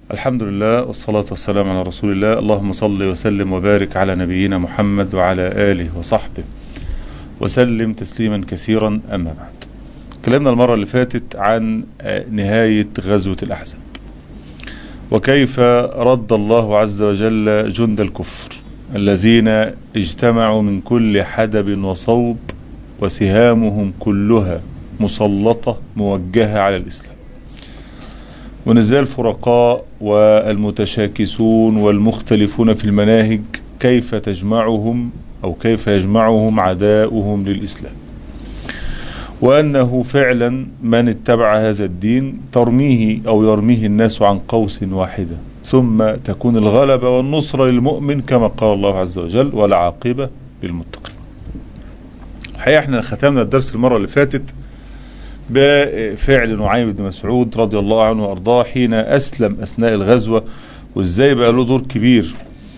الحمد لله والصلاة والسلام على رسول الله اللهم صل وسلم وبارك على نبينا محمد وعلى آله وصحبه وسلم تسليما كثيرا أما بعد كلامنا المرة اللي فاتت عن نهاية غزوة الأحزاب وكيف رد الله عز وجل جند الكفر الذين اجتمعوا من كل حدب وصوب وسهامهم كلها مسلطة موجهة على الإسلام ونزال الفرقاء والمتشاكسون والمختلفون في المناهج كيف تجمعهم أو كيف يجمعهم عداؤهم للإسلام وأنه فعلا من اتبع هذا الدين ترميه أو يرميه الناس عن قوس واحدة ثم تكون الغلبة والنصرة للمؤمن كما قال الله عز وجل والعاقبة للمتقين الحقيقة احنا ختمنا الدرس المرة اللي فاتت بفعل نعيم بن مسعود رضي الله عنه وارضاه حين اسلم اثناء الغزوه وازاي بقى له دور كبير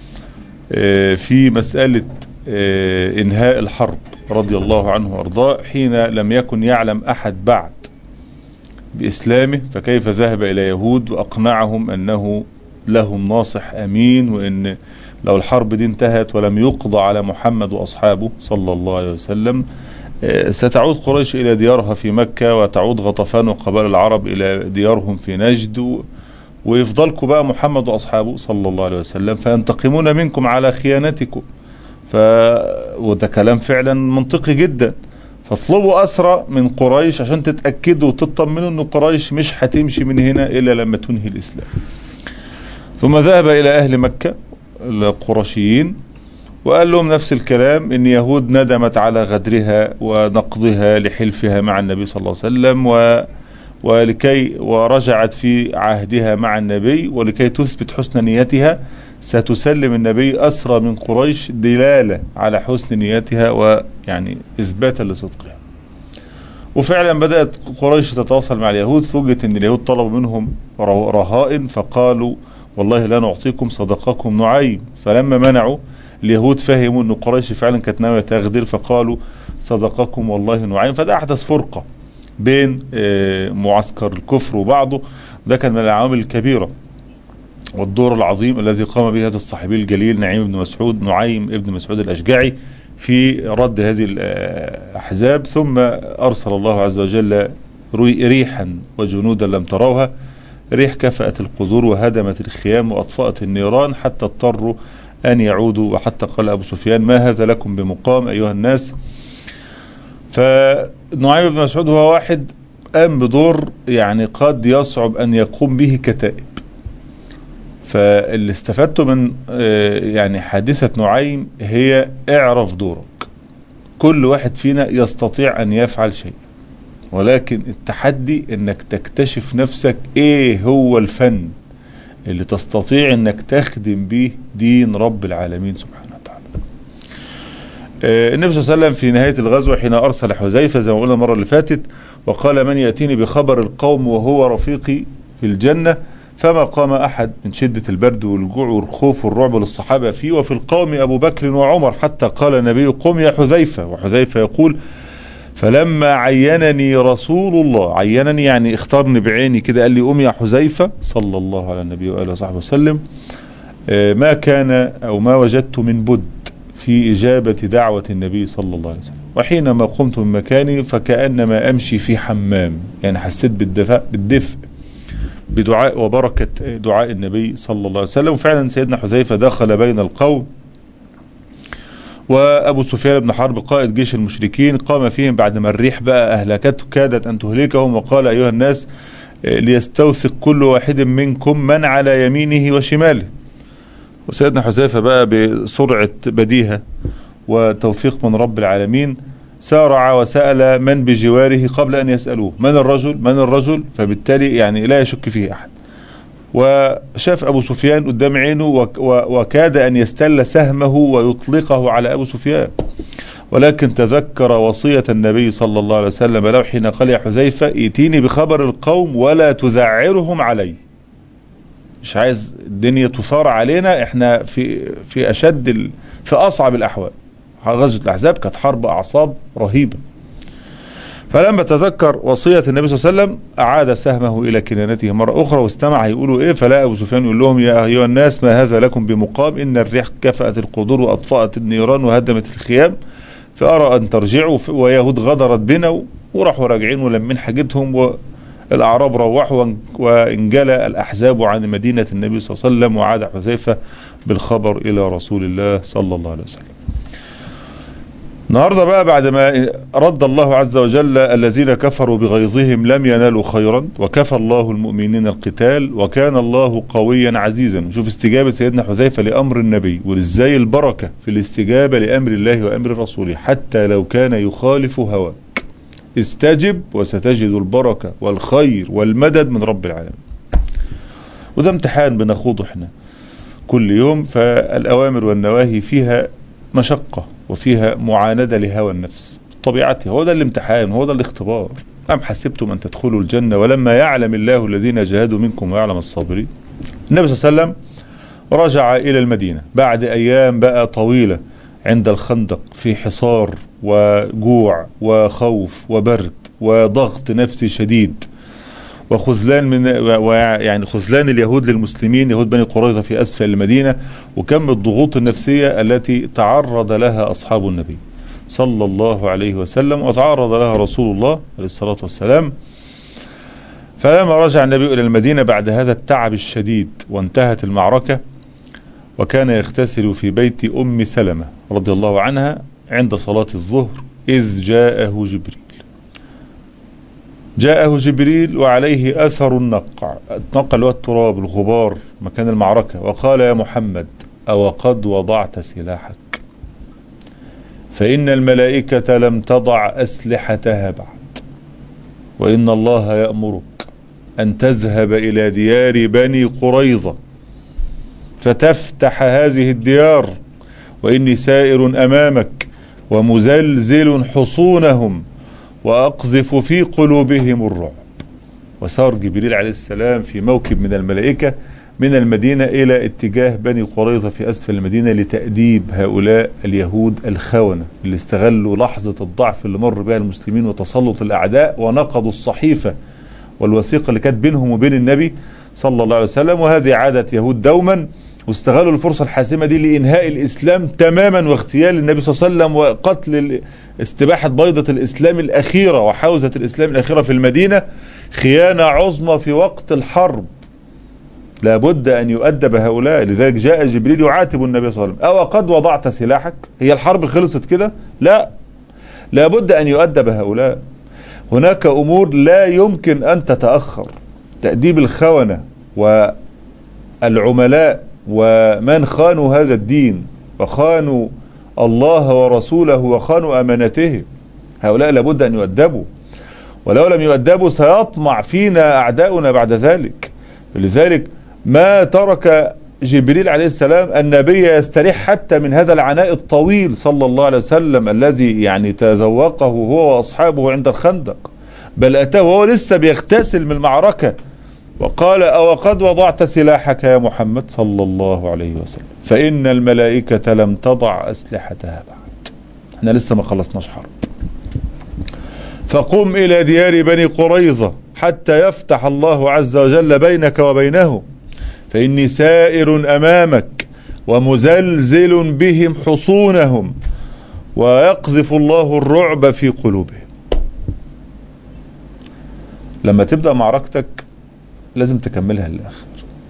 في مساله انهاء الحرب رضي الله عنه وارضاه حين لم يكن يعلم احد بعد باسلامه فكيف ذهب الى يهود واقنعهم انه لهم ناصح امين وان لو الحرب دي انتهت ولم يقضى على محمد واصحابه صلى الله عليه وسلم ستعود قريش إلى ديارها في مكة وتعود غطفان وقبائل العرب إلى ديارهم في نجد ويفضلكم بقى محمد وأصحابه صلى الله عليه وسلم فينتقمون منكم على خيانتكم ف... وده كلام فعلا منطقي جدا فاطلبوا أسرى من قريش عشان تتأكدوا وتطمنوا أن قريش مش هتمشي من هنا إلا لما تنهي الإسلام ثم ذهب إلى أهل مكة القرشيين وقال لهم نفس الكلام ان يهود ندمت على غدرها ونقضها لحلفها مع النبي صلى الله عليه وسلم و ولكي ورجعت في عهدها مع النبي ولكي تثبت حسن نيتها ستسلم النبي أسرى من قريش دلالة على حسن نيتها ويعني إثباتا لصدقها وفعلا بدأت قريش تتواصل مع اليهود فوجئت أن اليهود طلبوا منهم رهائن فقالوا والله لا نعطيكم صدقكم نعيم فلما منعوا اليهود فهموا ان قريش فعلا كانت ناويه تغدر فقالوا صدقكم والله نعيم فده احدث فرقه بين معسكر الكفر وبعضه ده كان من العوامل الكبيره والدور العظيم الذي قام به هذا الصحابي الجليل نعيم بن مسعود نعيم ابن مسعود الاشجعي في رد هذه الاحزاب ثم ارسل الله عز وجل ريحا وجنودا لم تروها ريح كفأت القدور وهدمت الخيام واطفأت النيران حتى اضطروا أن يعودوا وحتى قال أبو سفيان ما هذا لكم بمقام أيها الناس فنعيم بن مسعود هو واحد قام بدور يعني قد يصعب أن يقوم به كتائب فاللي استفدته من يعني حادثة نعيم هي اعرف دورك كل واحد فينا يستطيع أن يفعل شيء ولكن التحدي انك تكتشف نفسك ايه هو الفن اللي تستطيع انك تخدم به دين رب العالمين سبحانه وتعالى آه النبي صلى الله عليه وسلم في نهاية الغزوة حين ارسل حذيفة زي ما قلنا المرة اللي فاتت وقال من يأتيني بخبر القوم وهو رفيقي في الجنة فما قام احد من شدة البرد والجوع والخوف والرعب للصحابة فيه وفي القوم ابو بكر وعمر حتى قال النبي قم يا حذيفة وحذيفة يقول فلما عينني رسول الله عينني يعني اختارني بعيني كده قال لي قوم يا حذيفة صلى الله على النبي وآله وصحبه وسلم ما كان أو ما وجدت من بد في إجابة دعوة النبي صلى الله عليه وسلم وحينما قمت من مكاني فكأنما أمشي في حمام يعني حسيت بالدفء بالدفء بدعاء وبركة دعاء النبي صلى الله عليه وسلم وفعلا سيدنا حذيفة دخل بين القوم وابو سفيان بن حرب قائد جيش المشركين قام فيهم بعد ما الريح بقى اهلكته كادت ان تهلكهم وقال ايها الناس ليستوثق كل واحد منكم من على يمينه وشماله وسيدنا حذيفه بقى بسرعه بديهه وتوفيق من رب العالمين سارع وسال من بجواره قبل ان يسالوه من الرجل من الرجل فبالتالي يعني لا يشك فيه احد وشاف أبو سفيان قدام عينه وكاد أن يستل سهمه ويطلقه على أبو سفيان ولكن تذكر وصية النبي صلى الله عليه وسلم له حين قال يا حذيفة ائتيني بخبر القوم ولا تذعرهم علي مش عايز الدنيا تثار علينا احنا في في اشد ال... في اصعب الاحوال غزوة الاحزاب كانت حرب اعصاب رهيبة فلما تذكر وصية النبي صلى الله عليه وسلم أعاد سهمه إلى كنانته مرة أخرى واستمع يقولوا إيه فلا أبو سفيان يقول لهم يا أيها الناس ما هذا لكم بمقام إن الريح كفأت القدور وأطفأت النيران وهدمت الخيام فأرى أن ترجعوا ويهود غدرت بنا وراحوا راجعين ولمين حاجتهم والأعراب روحوا وانجلى الأحزاب عن مدينة النبي صلى الله عليه وسلم وعاد حذيفة بالخبر إلى رسول الله صلى الله عليه وسلم النهارده بقى بعد ما رد الله عز وجل الذين كفروا بغيظهم لم ينالوا خيرا وكفى الله المؤمنين القتال وكان الله قويا عزيزا شوف استجابه سيدنا حذيفه لامر النبي وازاي البركه في الاستجابه لامر الله وامر رسوله حتى لو كان يخالف هواك استجب وستجد البركه والخير والمدد من رب العالمين وده امتحان بنخوضه احنا كل يوم فالاوامر والنواهي فيها مشقه وفيها معاندة لهوى النفس طبيعتها هو ده الامتحان هو ده الاختبار أم حسبتم أن تدخلوا الجنة ولما يعلم الله الذين جاهدوا منكم ويعلم الصابرين النبي صلى الله عليه وسلم رجع إلى المدينة بعد أيام بقى طويلة عند الخندق في حصار وجوع وخوف وبرد وضغط نفسي شديد وخذلان من يعني خذلان اليهود للمسلمين يهود بني قريظه في اسفل المدينه وكم الضغوط النفسيه التي تعرض لها اصحاب النبي صلى الله عليه وسلم وتعرض لها رسول الله عليه الصلاه والسلام فلما رجع النبي الى المدينه بعد هذا التعب الشديد وانتهت المعركه وكان يغتسل في بيت ام سلمه رضي الله عنها عند صلاه الظهر اذ جاءه جبريل جاءه جبريل وعليه أثر النقع النقع اللي هو التراب الغبار مكان المعركة وقال يا محمد أو قد وضعت سلاحك فإن الملائكة لم تضع أسلحتها بعد وإن الله يأمرك أن تذهب إلى ديار بني قريظة فتفتح هذه الديار وإني سائر أمامك ومزلزل حصونهم وأقذف في قلوبهم الرعب وسار جبريل عليه السلام في موكب من الملائكة من المدينة إلى اتجاه بني قريظة في أسفل المدينة لتأديب هؤلاء اليهود الخونة اللي استغلوا لحظة الضعف اللي مر بها المسلمين وتسلط الأعداء ونقضوا الصحيفة والوثيقة اللي كانت بينهم وبين النبي صلى الله عليه وسلم وهذه عادة يهود دوما واستغلوا الفرصة الحاسمة دي لإنهاء الإسلام تماما واغتيال النبي صلى الله عليه وسلم وقتل استباحة بيضة الإسلام الأخيرة وحوزة الإسلام الأخيرة في المدينة خيانة عظمى في وقت الحرب لابد أن يؤدب هؤلاء لذلك جاء جبريل يعاتب النبي صلى الله عليه وسلم أو قد وضعت سلاحك هي الحرب خلصت كده لا لابد أن يؤدب هؤلاء هناك أمور لا يمكن أن تتأخر تأديب الخونة والعملاء ومن خانوا هذا الدين وخانوا الله ورسوله وخانوا أمانته هؤلاء لابد أن يؤدبوا ولو لم يؤدبوا سيطمع فينا أعداؤنا بعد ذلك لذلك ما ترك جبريل عليه السلام النبي يستريح حتى من هذا العناء الطويل صلى الله عليه وسلم الذي يعني تذوقه هو وأصحابه عند الخندق بل أتاه وهو لسه بيغتسل من المعركة وقال أو قد وضعت سلاحك يا محمد صلى الله عليه وسلم فإن الملائكة لم تضع أسلحتها بعد احنا لسه ما خلصناش حرب فقم إلى ديار بني قريظة حتى يفتح الله عز وجل بينك وبينهم فإني سائر أمامك ومزلزل بهم حصونهم ويقذف الله الرعب في قلوبهم لما تبدأ معركتك لازم تكملها للآخر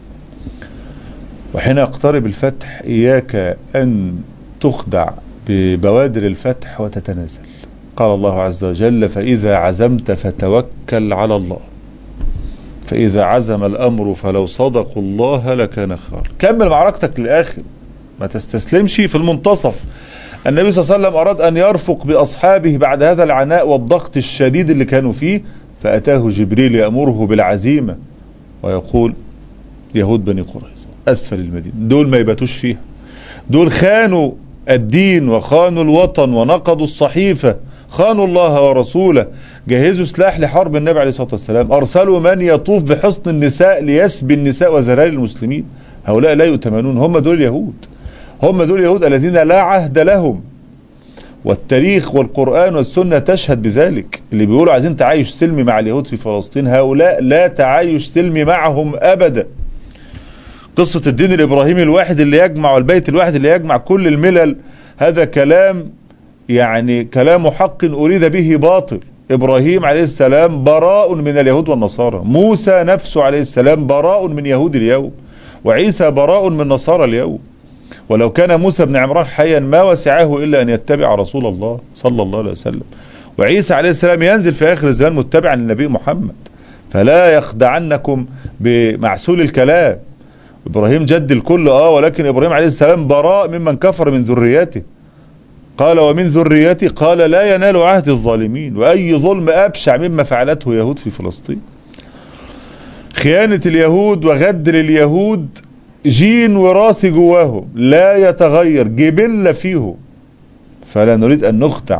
وحين يقترب الفتح إياك أن تخدع ببوادر الفتح وتتنازل قال الله عز وجل فإذا عزمت فتوكل على الله فإذا عزم الأمر فلو صدقوا الله لكان خيرا كمل معركتك للآخر ما تستسلمش في المنتصف النبي صلى الله عليه وسلم أراد أن يرفق بأصحابه بعد هذا العناء والضغط الشديد اللي كانوا فيه فأتاه جبريل يأمره بالعزيمة ويقول يهود بني قريظة أسفل المدينة دول ما يباتوش فيها دول خانوا الدين وخانوا الوطن ونقضوا الصحيفة خانوا الله ورسوله جهزوا سلاح لحرب النبي عليه الصلاة والسلام أرسلوا من يطوف بحصن النساء ليسبي النساء وذراري المسلمين هؤلاء لا يؤتمنون هم دول اليهود هم دول اليهود الذين لا عهد لهم والتاريخ والقرآن والسنة تشهد بذلك اللي بيقولوا عايزين تعايش سلمي مع اليهود في فلسطين هؤلاء لا تعايش سلمي معهم أبدا قصة الدين الإبراهيمي الواحد اللي يجمع والبيت الواحد اللي يجمع كل الملل هذا كلام يعني كلام حق أريد به باطل إبراهيم عليه السلام براء من اليهود والنصارى موسى نفسه عليه السلام براء من يهود اليوم وعيسى براء من نصارى اليوم ولو كان موسى بن عمران حيا ما وسعه إلا أن يتبع رسول الله صلى الله عليه وسلم وعيسى عليه السلام ينزل في آخر الزمان متبعا للنبي محمد فلا يخدعنكم بمعسول الكلام إبراهيم جد الكل آه ولكن إبراهيم عليه السلام براء ممن كفر من ذريته قال ومن ذريتي قال لا ينال عهد الظالمين وأي ظلم أبشع مما فعلته يهود في فلسطين خيانة اليهود وغدر اليهود جين وراثي جواهم لا يتغير جبلة فيهم فلا نريد أن نخدع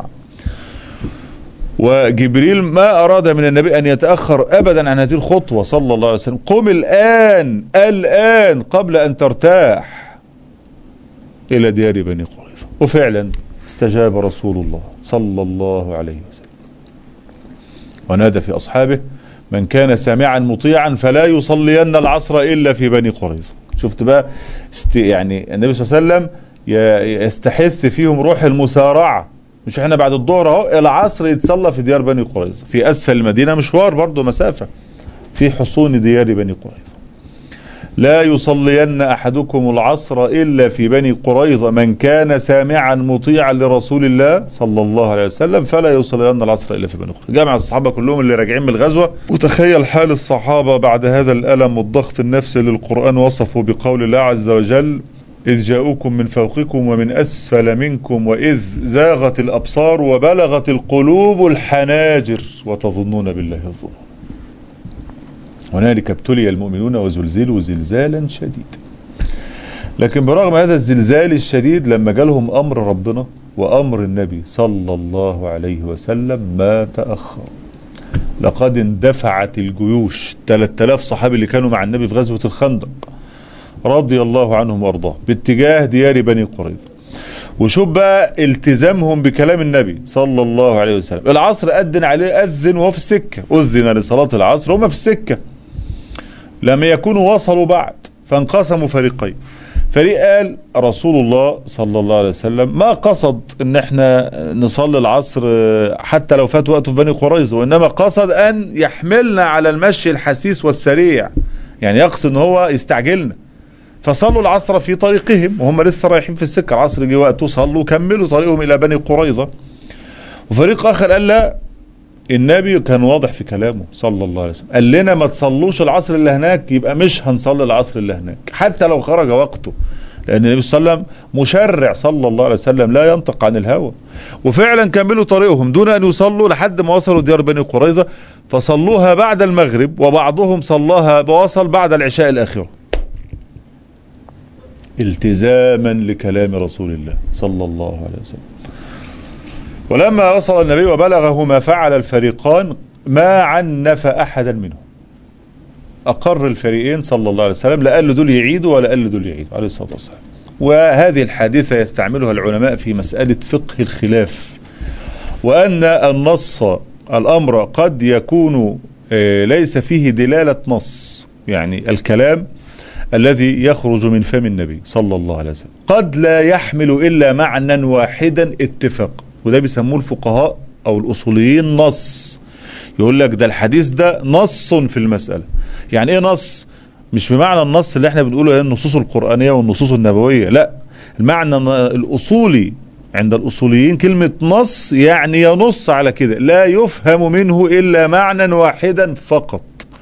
وجبريل ما أراد من النبي أن يتأخر أبدا عن هذه الخطوة صلى الله عليه وسلم قم الآن الآن قبل أن ترتاح إلى ديار بني قريظة وفعلا استجاب رسول الله صلى الله عليه وسلم ونادى في أصحابه من كان سامعا مطيعا فلا يصلين العصر إلا في بني قريظة شفت بقى است يعني النبي صلى الله عليه وسلم يستحث فيهم روح المسارعة مش احنا بعد الظهر اهو العصر يتصلى في ديار بني قريظة في أسفل المدينة مشوار برضه مسافة في حصون ديار بني قريظة لا يصلين أحدكم العصر إلا في بني قريظة من كان سامعا مطيعا لرسول الله صلى الله عليه وسلم فلا يصلين العصر إلا في بني قريظة جامع الصحابة كلهم اللي راجعين من الغزوة وتخيل حال الصحابة بعد هذا الألم والضغط النفسي للقرآن وصفوا بقول الله عز وجل إذ جاءوكم من فوقكم ومن أسفل منكم وإذ زاغت الأبصار وبلغت القلوب الحناجر وتظنون بالله الظنون هنالك ابتلي المؤمنون وزلزلوا زلزالا شديدا لكن برغم هذا الزلزال الشديد لما جالهم أمر ربنا وأمر النبي صلى الله عليه وسلم ما تأخر لقد اندفعت الجيوش 3000 صحابي اللي كانوا مع النبي في غزوة الخندق رضي الله عنهم وارضاه باتجاه ديار بني قريظة وشوف بقى التزامهم بكلام النبي صلى الله عليه وسلم العصر أذن عليه أذن وهو في السكة أذن لصلاة العصر هم في السكة لم يكونوا وصلوا بعد فانقسموا فريقين فريق قال رسول الله صلى الله عليه وسلم ما قصد ان احنا نصلي العصر حتى لو فات وقته في بني قريظة وانما قصد ان يحملنا على المشي الحسيس والسريع يعني يقصد ان هو يستعجلنا فصلوا العصر في طريقهم وهم لسه رايحين في السكة العصر جه وقته صلوا كملوا طريقهم إلى بني قريظة وفريق آخر قال لا النبي كان واضح في كلامه صلى الله عليه وسلم قال لنا ما تصلوش العصر اللي هناك يبقى مش هنصلي العصر اللي هناك حتى لو خرج وقته لأن النبي صلى الله عليه وسلم مشرع صلى الله عليه وسلم لا ينطق عن الهوى وفعلا كملوا طريقهم دون أن يصلوا لحد ما وصلوا ديار بني قريظة فصلوها بعد المغرب وبعضهم صلاها وصل بعد العشاء الآخرة التزاما لكلام رسول الله صلى الله عليه وسلم ولما وصل النبي وبلغه ما فعل الفريقان ما عنف أحدا منهم أقر الفريقين صلى الله عليه وسلم لا قال له دول يعيدوا ولا قال له دول يعيدوا عليه الصلاة والسلام وهذه الحادثة يستعملها العلماء في مسألة فقه الخلاف وأن النص الأمر قد يكون ليس فيه دلالة نص يعني الكلام الذي يخرج من فم النبي صلى الله عليه وسلم قد لا يحمل إلا معنى واحدا اتفاق وده بيسموه الفقهاء أو الأصوليين نص يقول لك ده الحديث ده نص في المسألة يعني ايه نص مش بمعنى النص اللي احنا بنقوله هي النصوص القرآنية والنصوص النبوية لا المعنى الأصولي عند الأصوليين كلمة نص يعني ينص على كده لا يفهم منه إلا معنى واحدا فقط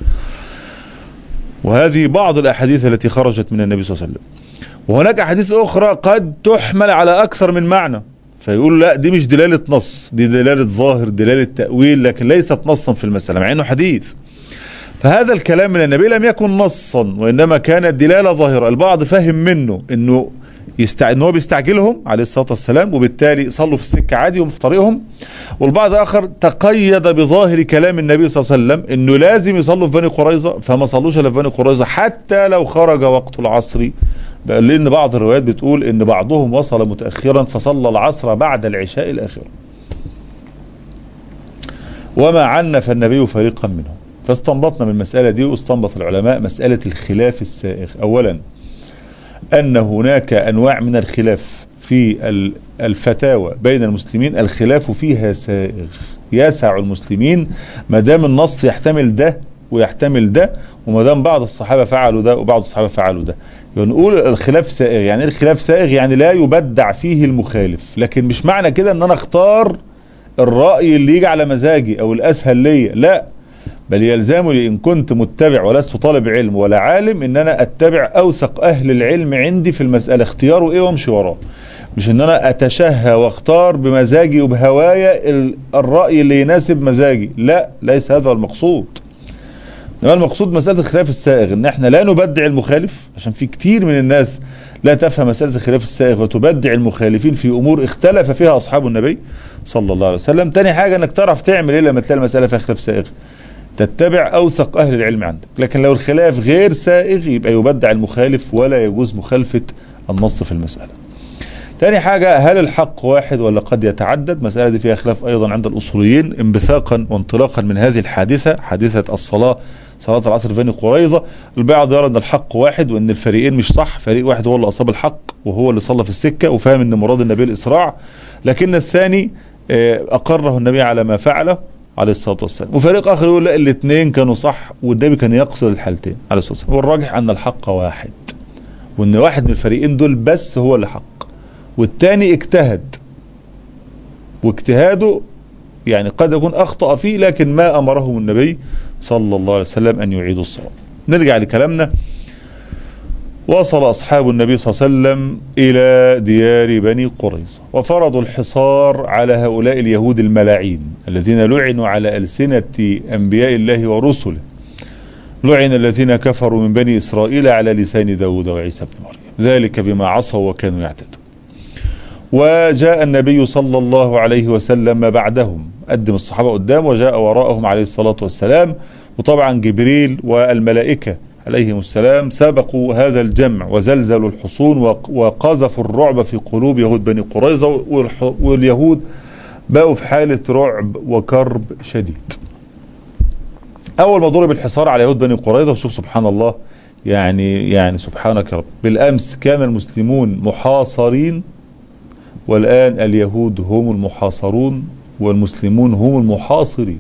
وهذه بعض الأحاديث التي خرجت من النبي صلى الله عليه وسلم وهناك أحاديث أخرى قد تحمل على أكثر من معنى فيقول لا دي مش دلالة نص دي دلالة ظاهر دلالة تأويل لكن ليست نصا في المسألة مع أنه حديث فهذا الكلام من النبي لم يكن نصا وإنما كانت دلالة ظاهرة البعض فهم منه أنه يستع... ان هو بيستعجلهم عليه الصلاه والسلام وبالتالي صلوا في السكه عادي وهم في طريقهم والبعض اخر تقيد بظاهر كلام النبي صلى الله عليه وسلم انه لازم يصلوا في بني قريظه فما صلوش الا في بني قريظه حتى لو خرج وقت العصر بل لأن بعض الروايات بتقول إن بعضهم وصل متأخرا فصلى العصر بعد العشاء الآخرة وما عنف النبي فريقا منهم فاستنبطنا من المسألة دي واستنبط العلماء مسألة الخلاف السائغ أولا أن هناك أنواع من الخلاف في ال- الفتاوى بين المسلمين الخلاف فيها سائغ يسع المسلمين ما دام النص يحتمل ده ويحتمل ده وما دام بعض الصحابة فعلوا ده وبعض الصحابة فعلوا ده يعني نقول الخلاف سائغ يعني ايه الخلاف سائغ يعني لا يبدع فيه المخالف لكن مش معنى كده ان انا اختار الرأي اللي يجي على مزاجي او الاسهل ليا لا بل يلزمني ان كنت متبع ولست طالب علم ولا عالم ان انا اتبع اوثق اهل العلم عندي في المسألة اختياره ايه وامشي وراه مش ان انا اتشهى واختار بمزاجي وبهوايا ال- الرأي اللي يناسب مزاجي لا ليس هذا المقصود انما المقصود مسألة الخلاف السائغ ان احنا لا نبدع المخالف عشان في كتير من الناس لا تفهم مسألة الخلاف السائغ وتبدع المخالفين في امور اختلف فيها اصحاب النبي صلى الله عليه وسلم تاني حاجة انك تعرف تعمل ايه لما تلاقي المسألة فيها خلاف سائغ تتبع اوثق اهل العلم عندك لكن لو الخلاف غير سائغ يبقى يبدع المخالف ولا يجوز مخالفة النص في المسألة تاني حاجة هل الحق واحد ولا قد يتعدد مسألة دي فيها خلاف أيضا عند الأصوليين انبثاقا وانطلاقا من هذه الحادثة حادثة الصلاة صلاة العصر في بني قريظة البعض يرى أن الحق واحد وأن الفريقين مش صح فريق واحد هو اللي أصاب الحق وهو اللي صلى في السكة وفهم أن مراد النبي الإسراع لكن الثاني آه، أقره النبي على ما فعله عليه الصلاة والسلام وفريق آخر يقول لا الاثنين كانوا صح والنبي كان يقصد الحالتين عليه الصلاة والسلام والراجح أن الحق واحد وأن واحد من الفريقين دول بس هو اللي حق والتاني اجتهد واجتهاده يعني قد يكون أخطأ فيه لكن ما أمره النبي صلى الله عليه وسلم أن يعيدوا الصلاة نرجع لكلامنا وصل أصحاب النبي صلى الله عليه وسلم إلى ديار بني قريظة وفرضوا الحصار على هؤلاء اليهود الملاعين الذين لعنوا على ألسنة أنبياء الله ورسله لعن الذين كفروا من بني إسرائيل على لسان داود وعيسى بن مريم ذلك بما عصوا وكانوا يعتدون وجاء النبي صلى الله عليه وسلم بعدهم قدم الصحابة قدام وجاء وراءهم عليه الصلاة والسلام وطبعا جبريل والملائكة عليهم السلام سبقوا هذا الجمع وزلزلوا الحصون وق- وقذفوا الرعب في قلوب يهود بني قريظة والح- واليهود بقوا في حالة رعب وكرب شديد أول ما ضرب الحصار على يهود بني قريظة وشوف سبحان الله يعني يعني سبحانك يا رب بالأمس كان المسلمون محاصرين والآن اليهود هم المحاصرون والمسلمون هم المحاصرين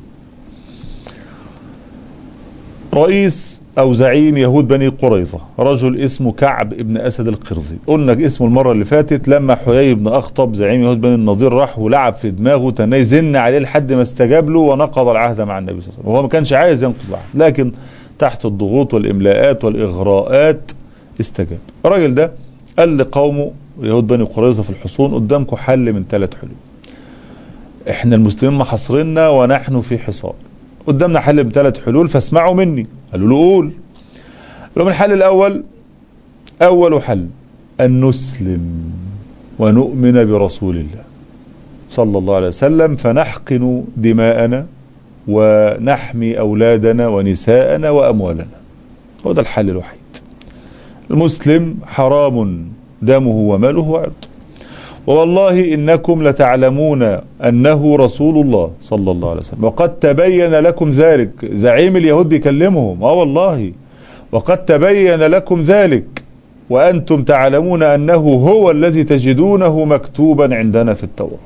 رئيس أو زعيم يهود بني قريظة رجل اسمه كعب ابن أسد القرظي قلنا اسمه المرة اللي فاتت لما حيي بن أخطب زعيم يهود بني النضير راح ولعب في دماغه تنى يزن عليه لحد ما استجاب له ونقض العهد مع النبي صلى الله عليه وسلم وهو ما كانش عايز ينقض العهد لكن تحت الضغوط والإملاءات والإغراءات استجاب الراجل ده قال لقومه يهود بني قريظة في الحصون قدامكم حل من ثلاث حلول احنا المسلمين محاصريننا ونحن في حصار قدامنا حل من ثلاث حلول فاسمعوا مني قالوا له قول قال لهم الحل الاول اول حل ان نسلم ونؤمن برسول الله صلى الله عليه وسلم فنحقن دماءنا ونحمي اولادنا ونساءنا واموالنا هو ده الحل الوحيد المسلم حرام دمه وماله وعرضه والله إنكم لتعلمون أنه رسول الله صلى الله عليه وسلم وقد تبين لكم ذلك زعيم اليهود بيكلمهم اه والله وقد تبين لكم ذلك وأنتم تعلمون أنه هو الذي تجدونه مكتوبا عندنا في التوراة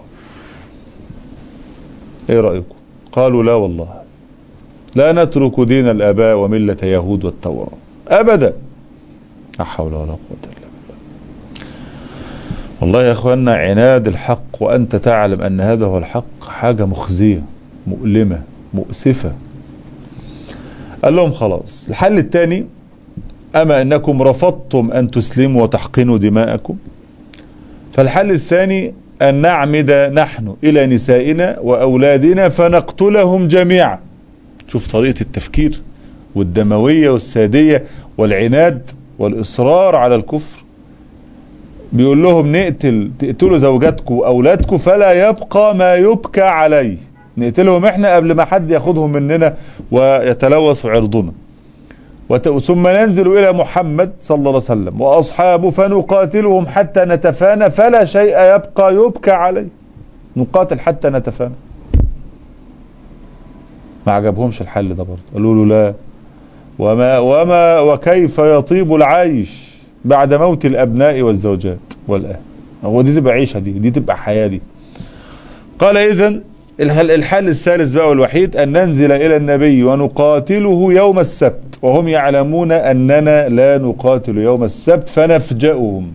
ايه رأيكم قالوا لا والله لا نترك دين الآباء وملة يهود والتوراة أبدا لا حول ولا قوة إلا بالله والله يا اخوانا عناد الحق وانت تعلم ان هذا هو الحق حاجة مخزية مؤلمة مؤسفة قال لهم خلاص الحل الثاني اما انكم رفضتم ان تسلموا وتحقنوا دماءكم فالحل الثاني ان نعمد نحن الى نسائنا واولادنا فنقتلهم جميعا شوف طريقة التفكير والدموية والسادية والعناد والإصرار على الكفر بيقول لهم نقتل تقتلوا زوجاتكم واولادكم فلا يبقى ما يبكى عليه نقتلهم احنا قبل ما حد ياخدهم مننا ويتلوث عرضنا وت- ثم ننزل إلى محمد صلى الله عليه وسلم وأصحابه فنقاتلهم حتى نتفانى فلا شيء يبقى يبكى عليه نقاتل حتى نتفانى ما عجبهمش الحل ده برضه قالوا له لا وما وما وكيف يطيب العيش بعد موت الابناء والزوجات والاهل هو دي تبقى عيشه دي دي تبقى حياه دي قال اذا الحل, الحل الثالث بقى والوحيد ان ننزل الى النبي ونقاتله يوم السبت وهم يعلمون اننا لا نقاتل يوم السبت فنفجأهم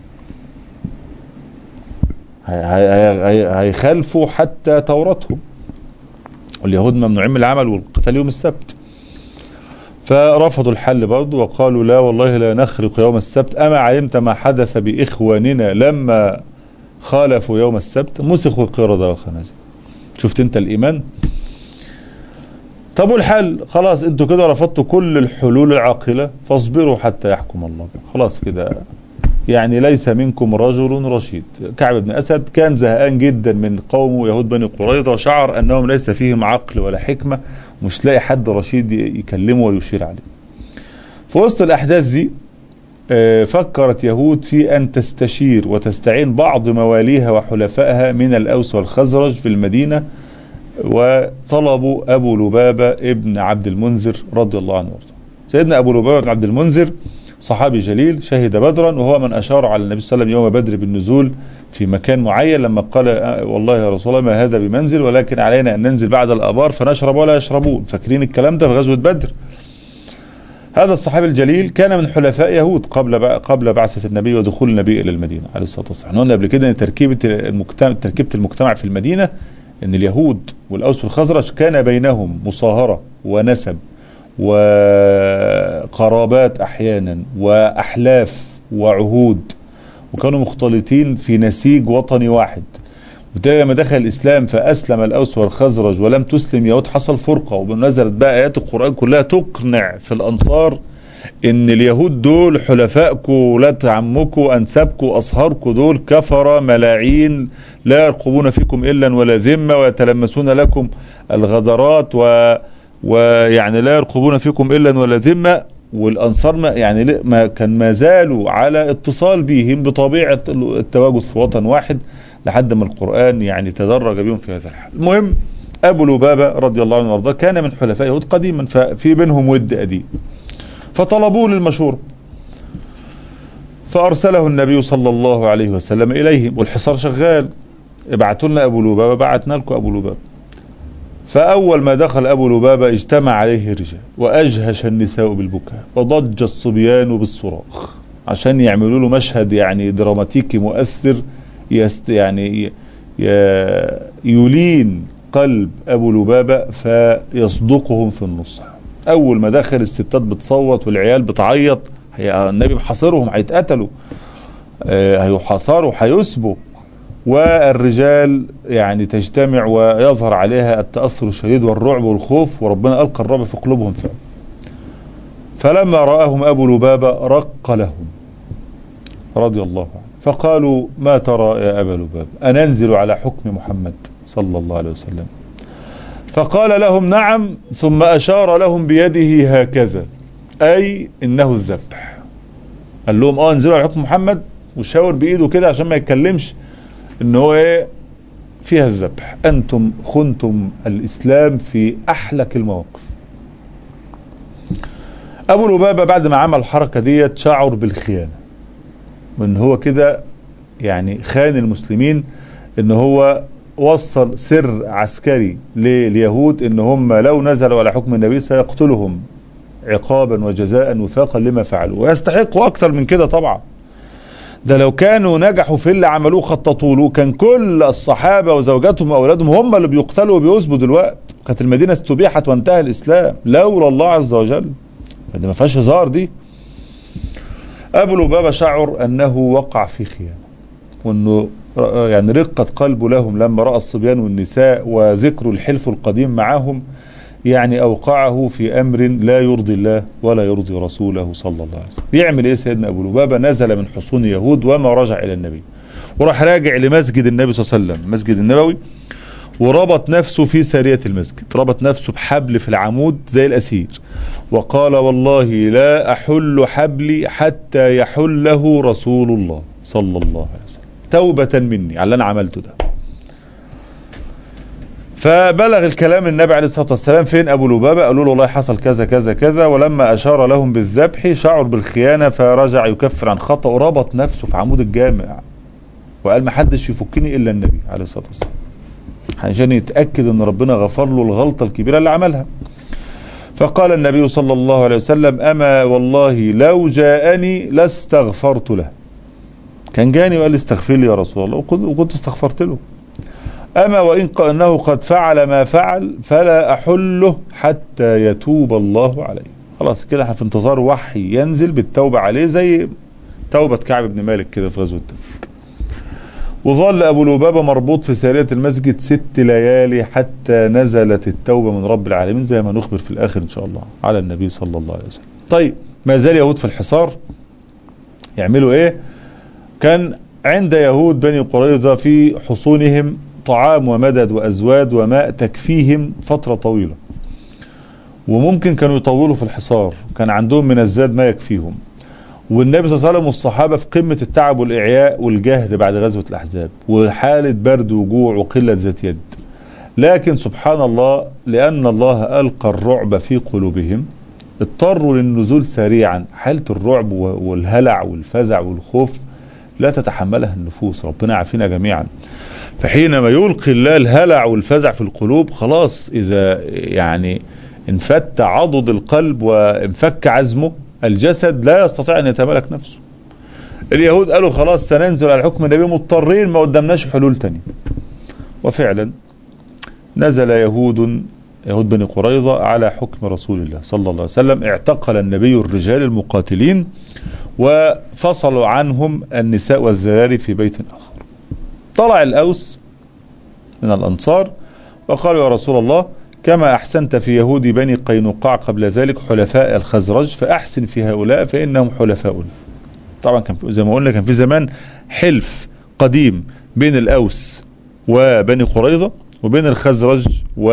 هي- هي- هي- هيخالفوا حتى توراتهم واليهود ممنوعين من العمل والقتال يوم السبت فرفضوا الحل برضه وقالوا لا والله لا نخرق يوم السبت أما علمت ما حدث بإخواننا لما خالفوا يوم السبت مسخوا قردة وخنازير شفت انت الإيمان طب والحل خلاص انتوا كده رفضتوا كل الحلول العاقلة فاصبروا حتى يحكم الله بكم خلاص كده يعني ليس منكم رجل رشيد كعب بن أسد كان زهقان جدا من قومه يهود بني قريظة وشعر أنهم ليس فيهم عقل ولا حكمة مش لاقي حد رشيد يكلمه ويشير عليه في وسط الأحداث دي آه، فكرت يهود في أن تستشير وتستعين بعض مواليها وحلفائها من الأوس والخزرج في المدينة وطلبوا أبو لبابة ابن عبد المنذر رضي الله عنه وارضاه سيدنا أبو لبابة بن عبد المنذر صحابي جليل شهد بدرا وهو من أشار على النبي صلى الله عليه وسلم يوم بدر بالنزول في مكان معين لما قال آه، والله يا رسول الله ما هذا بمنزل ولكن علينا أن ننزل بعد الآبار فنشرب ولا يشربون فاكرين الكلام ده في غزوة بدر هذا الصحابي الجليل كان من حلفاء يهود قبل بع- قبل بعثة النبي ودخول النبي إلى المدينة عليه الصلاة والسلام احنا قلنا قبل كده ان تركيبة المجتمع تركيبة المجتمع في المدينة ان اليهود والأوس والخزرج كان بينهم مصاهرة ونسب وقرابات أحيانا وأحلاف وعهود وكانوا مختلطين في نسيج وطني واحد وبالتالي لما دخل الاسلام فاسلم الاوس والخزرج ولم تسلم يهود حصل فرقه ونزلت بقى ايات القران كلها تقنع في الانصار ان اليهود دول حلفائكم ولاد عمكم انسابكم اصهاركم دول كفره ملاعين لا يرقبون فيكم الا ولا ذمه ويتلمسون لكم الغدرات و ويعني لا يرقبون فيكم الا ولا ذمه والانصار ما يعني ل- ما كان ما زالوا على اتصال بهم بطبيعه التواجد في وطن واحد لحد ما القرآن يعني تدرج بهم في هذا الحال المهم أبو لبابة رضي الله عنه وارضاه كان من حلفاء يهود قديما ففي بينهم ود قديم فطلبوه للمشورة فأرسله النبي صلى الله عليه وسلم إليهم والحصار شغال ابعتوا لنا أبو لبابة بعتنا لكم أبو لبابة فأول ما دخل أبو لبابة اجتمع عليه الرجال وأجهش النساء بالبكاء وضج الصبيان بالصراخ عشان يعملوا له مشهد يعني دراماتيكي مؤثر يست يعني ي- ي- يلين قلب أبو لبابة فيصدقهم في النصح أول ما دخل الستات بتصوت والعيال بتعيط هي النبي محاصرهم هيتقتلوا آه، هيحاصروا هيسبوا والرجال يعني تجتمع ويظهر عليها التأثر الشديد والرعب والخوف وربنا ألقى الرعب في قلوبهم فعلا فلما رآهم أبو لبابة رق لهم رضي الله عنه فقالوا ما ترى يا أبا لبابة أننزل على حكم محمد صلى الله عليه وسلم فقال لهم نعم ثم أشار لهم بيده هكذا أي إنه الذبح قال لهم اه انزلوا على حكم محمد وشاور بإيده كده عشان ما يتكلمش إن هو إيه فيها الذبح أنتم خنتم الإسلام في أحلك المواقف أبو لبابة بعد ما عمل الحركة ديت شعر بالخيانة وإن هو كده يعني خان المسلمين إن هو وصل سر عسكري لليهود إن هم لو نزلوا على حكم النبي سيقتلهم عقابا وجزاء وفاقا لما فعلوا ويستحقوا أكثر من كده طبعا ده لو كانوا نجحوا في اللي عملوه خططوا له كان كل الصحابة وزوجاتهم وأولادهم هم اللي بيقتلوا وبيسبوا دلوقتي كانت المدينة استبيحت وانتهى الإسلام لولا الله عز وجل فدي ما فيهاش هزار دي أبو لبابة شعر أنه وقع في خيانة وأنه ر- يعني رقت قلبه لهم لما رأى الصبيان والنساء وذكر الحلف القديم معهم يعني أوقعه في أمر لا يرضي الله ولا يرضي رسوله صلى الله عليه وسلم يعمل إيه سيدنا أبو لبابة نزل من حصون يهود وما رجع إلى النبي وراح راجع لمسجد النبي صلى الله عليه وسلم المسجد النبوي وربط نفسه في سارية المسجد ربط نفسه بحبل في العمود زي الأسير وقال والله لا أحل حبلي حتى يحله رسول الله صلى الله عليه وسلم توبة مني على اللي أنا عملته ده فبلغ الكلام النبي عليه الصلاة والسلام فين أبو لبابة قالوا له والله حصل كذا كذا كذا ولما أشار لهم بالذبح شعر بالخيانة فرجع يكفر عن خطأ وربط نفسه في عمود الجامع وقال ما حدش يفكني إلا النبي عليه الصلاة والسلام عشان يتأكد أن ربنا غفر له الغلطة الكبيرة اللي عملها فقال النبي صلى الله عليه وسلم أما والله لو جاءني لاستغفرت له كان جاني وقال لي استغفر لي يا رسول الله وكنت استغفرت له أما وإن أنه قد فعل ما فعل فلا أحله حتى يتوب الله عليه خلاص كده احنا في انتظار وحي ينزل بالتوبة عليه زي توبة كعب بن مالك كده في غزوة تبوك وظل أبو لبابة مربوط في سارية المسجد ست ليالي حتى نزلت التوبة من رب العالمين زي ما نخبر في الآخر إن شاء الله على النبي صلى الله عليه وسلم طيب ما زال يهود في الحصار يعملوا إيه كان عند يهود بني قريظة في حصونهم طعام ومدد وأزواد وماء تكفيهم فترة طويلة وممكن كانوا يطولوا في الحصار كان عندهم من الزاد ما يكفيهم والنبي صلى الله عليه وسلم والصحابة في قمة التعب والإعياء والجهد بعد غزوة الأحزاب وحالة برد وجوع وقلة ذات يد لكن سبحان الله لأن الله ألقى الرعب في قلوبهم اضطروا للنزول سريعا حالة الرعب والهلع والفزع والخوف لا تتحملها النفوس ربنا عافينا جميعا فحينما يلقي الله الهلع والفزع في القلوب خلاص إذا يعني انفت عضد القلب وانفك عزمه الجسد لا يستطيع أن يتملك نفسه اليهود قالوا خلاص سننزل على حكم النبي مضطرين ما قدامناش حلول تانية وفعلا نزل يهود يهود بني قريظة على حكم رسول الله صلى الله عليه وسلم اعتقل النبي الرجال المقاتلين وفصلوا عنهم النساء والذراري في بيت آخر طلع الأوس من الأنصار وقالوا يا رسول الله كما أحسنت في يهود بني قينقاع قبل ذلك حلفاء الخزرج فأحسن في هؤلاء فإنهم حلفاؤنا طبعا كان زي ما قلنا كان في زمان حلف قديم بين الأوس وبني قريظة وبين الخزرج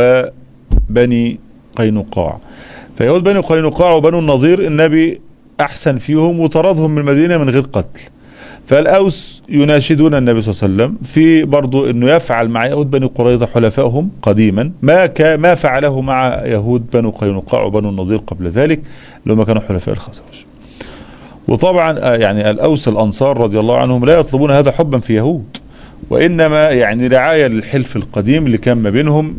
وبني قينقاع فيهود بني قينقاع وبنو النظير النبي أحسن فيهم وطردهم من المدينة من غير قتل فالأوس يناشدون النبي صلى الله عليه وسلم في برضو أنه يفعل مع يهود بني قريظة حلفائهم قديما ما ما فعله مع يهود بنو قينقاع وبنو النضير قبل ذلك اللي هم كانوا حلفاء الخزرج وطبعا يعني الأوس الأنصار رضي الله عنهم لا يطلبون هذا حبا في يهود وإنما يعني رعاية للحلف القديم اللي كان ما بينهم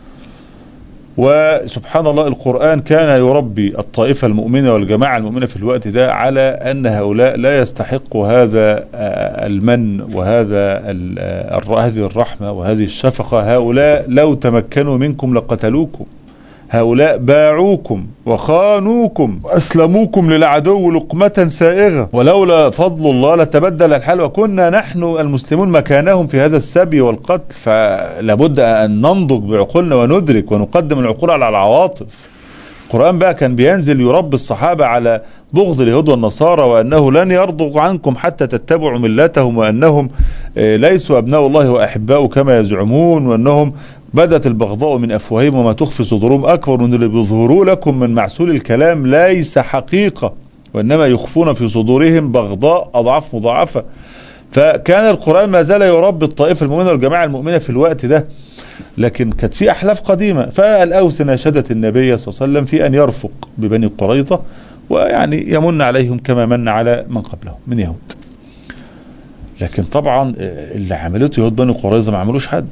وسبحان الله القرآن كان يربي الطائفة المؤمنة والجماعة المؤمنة في الوقت ده على أن هؤلاء لا يستحقوا هذا المن وهذا هذه الرحمة وهذه الشفقة هؤلاء لو تمكنوا منكم لقتلوكم هؤلاء باعوكم وخانوكم وأسلموكم للعدو لقمة سائغة ولولا فضل الله لتبدل الحال وكنا نحن المسلمون مكانهم في هذا السبي والقتل فلابد أن ننضج بعقولنا وندرك ونقدم العقول على العواطف القرآن بقى كان بينزل يربي الصحابة على بغض اليهود والنصارى وأنه لن يرضوا عنكم حتى تتبعوا ملتهم وأنهم ليسوا أبناء الله وأحباؤه كما يزعمون وأنهم بدت البغضاء من أفواههم وما تخفي صدورهم أكبر وأن اللي بيظهروا لكم من معسول الكلام ليس حقيقة وإنما يخفون في صدورهم بغضاء أضعاف مضاعفة فكان القرآن ما زال يربي الطائفة المؤمنة والجماعة المؤمنة في الوقت ده لكن كانت في أحلاف قديمة فالأوس ناشدت النبي صلى الله عليه وسلم في أن يرفق ببني قريظة ويعني يمن عليهم كما من على من قبلهم من يهود لكن طبعا اللي عملته يهود بني قريظة ما عملوش حد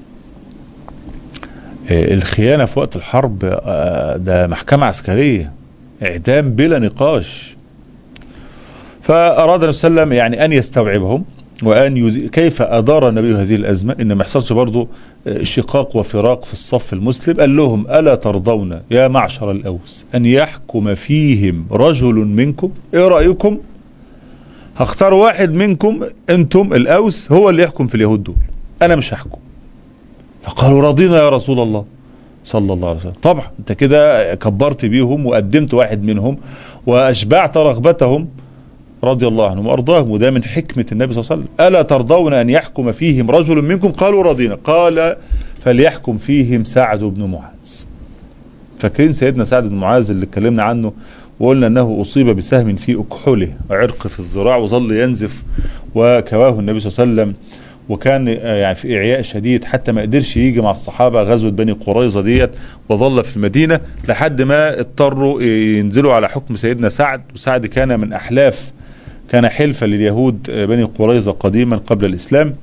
الخيانة في وقت الحرب ده محكمة عسكرية اعدام بلا نقاش فأراد النبي صلى الله عليه وسلم يعني أن يستوعبهم وأن يز... كيف أدار النبي هذه الأزمة إن ما يحصلش برضه شقاق وفراق في الصف المسلم قال لهم ألا ترضون يا معشر الأوس أن يحكم فيهم رجل منكم إيه رأيكم هختار واحد منكم أنتم الأوس هو اللي يحكم في اليهود دول أنا مش هحكم فقالوا رضينا يا رسول الله صلى الله عليه وسلم طبعا انت كده كبرت بيهم وقدمت واحد منهم واشبعت رغبتهم رضي الله عنهم وارضاهم وده من حكمه النبي صلى الله عليه وسلم الا ترضون ان يحكم فيهم رجل منكم قالوا رضينا قال فليحكم فيهم سعد بن معاذ فاكرين سيدنا سعد بن معاذ اللي اتكلمنا عنه وقلنا انه اصيب بسهم في اكحله وعرق في الذراع وظل ينزف وكواه النبي صلى الله عليه وسلم وكان يعني في اعياء شديد حتى ما قدرش يجي مع الصحابه غزوه بني قريظه ديت وظل في المدينه لحد ما اضطروا ينزلوا على حكم سيدنا سعد وسعد كان من احلاف كان حلفا لليهود بني قريظه قديما قبل الاسلام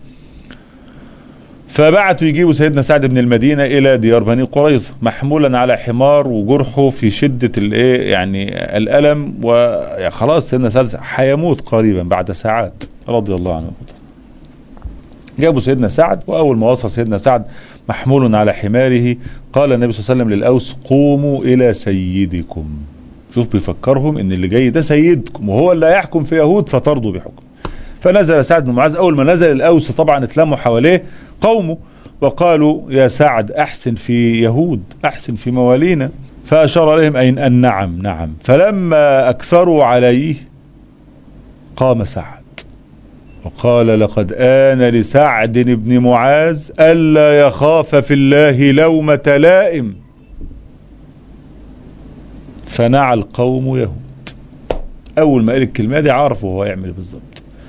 فبعتوا يجيبوا سيدنا سعد بن المدينه الى ديار بني قريظه محمولا على حمار وجرحه في شده الايه يعني الالم وخلاص سيدنا سعد هيموت قريبا بعد ساعات رضي الله عنه وارضاه. جابوا سيدنا سعد واول ما وصل سيدنا سعد محمول على حماره قال النبي صلى الله عليه وسلم للاوس قوموا الى سيدكم شوف بيفكرهم ان اللي جاي ده سيدكم وهو اللي هيحكم في يهود فترضوا بحكم فنزل سعد بن معاذ اول ما نزل الاوس طبعا اتلموا حواليه قومه وقالوا يا سعد احسن في يهود احسن في موالينا فاشار عليهم اين ان نعم نعم فلما اكثروا عليه قام سعد وقال لقد آن لسعد بن معاذ ألا يخاف في الله لومة لائم فنعى القوم يهود أول ما قال الكلمة دي عرفوا هو يعمل بالظبط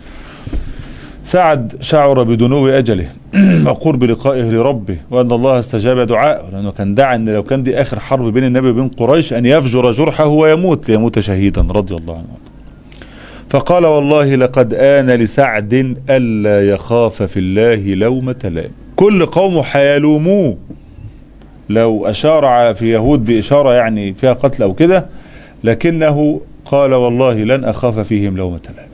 سعد شعر بدنو أجله وقرب لقائه لربه وأن الله استجاب دعاءه لأنه كان دعا أن لو كان دي آخر حرب بين النبي وبين قريش أن يفجر جرحه ويموت ليموت شهيدا رضي الله عنه فقال والله لقد آن لسعد ألا يخاف في الله لومة لائم كل قوم حيلوموه لو أشار في يهود بإشارة يعني فيها قتل أو كده لكنه قال والله لن أخاف فيهم لومة لائم